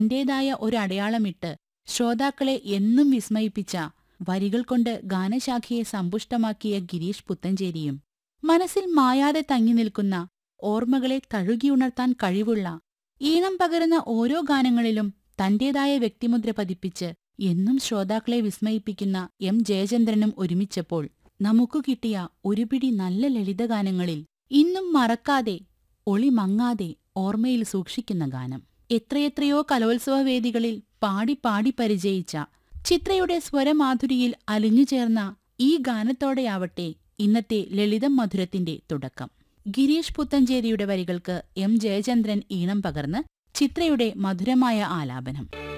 ന്റേതായ ഒരു അടയാളമിട്ട് ശ്രോതാക്കളെ എന്നും വിസ്മയിപ്പിച്ച വരികൾ കൊണ്ട് ഗാനശാഖയെ സമ്പുഷ്ടമാക്കിയ ഗിരീഷ് പുത്തഞ്ചേരിയും മനസ്സിൽ മായാതെ തങ്ങി നിൽക്കുന്ന ഓർമ്മകളെ തഴുകിയുണർത്താൻ കഴിവുള്ള ഈണം പകരുന്ന ഓരോ ഗാനങ്ങളിലും തന്റേതായ വ്യക്തിമുദ്ര പതിപ്പിച്ച് എന്നും ശ്രോതാക്കളെ വിസ്മയിപ്പിക്കുന്ന എം ജയചന്ദ്രനും ഒരുമിച്ചപ്പോൾ നമുക്കു കിട്ടിയ ഒരു പിടി നല്ല ലളിതഗാനങ്ങളിൽ ഇന്നും മറക്കാതെ ഒളി മങ്ങാതെ ഓർമ്മയിൽ സൂക്ഷിക്കുന്ന ഗാനം എത്രയെത്രയോ കലോത്സവ വേദികളിൽ പാടി പാടി പരിചയിച്ച ചിത്രയുടെ സ്വരമാധുരിയിൽ അലിഞ്ഞുചേർന്ന ഈ ഗാനത്തോടെയാവട്ടെ ഇന്നത്തെ ലളിതം മധുരത്തിന്റെ തുടക്കം ഗിരീഷ് പുത്തഞ്ചേരിയുടെ വരികൾക്ക് എം ജയചന്ദ്രൻ ഈണം പകർന്ന് ചിത്രയുടെ മധുരമായ ആലാപനം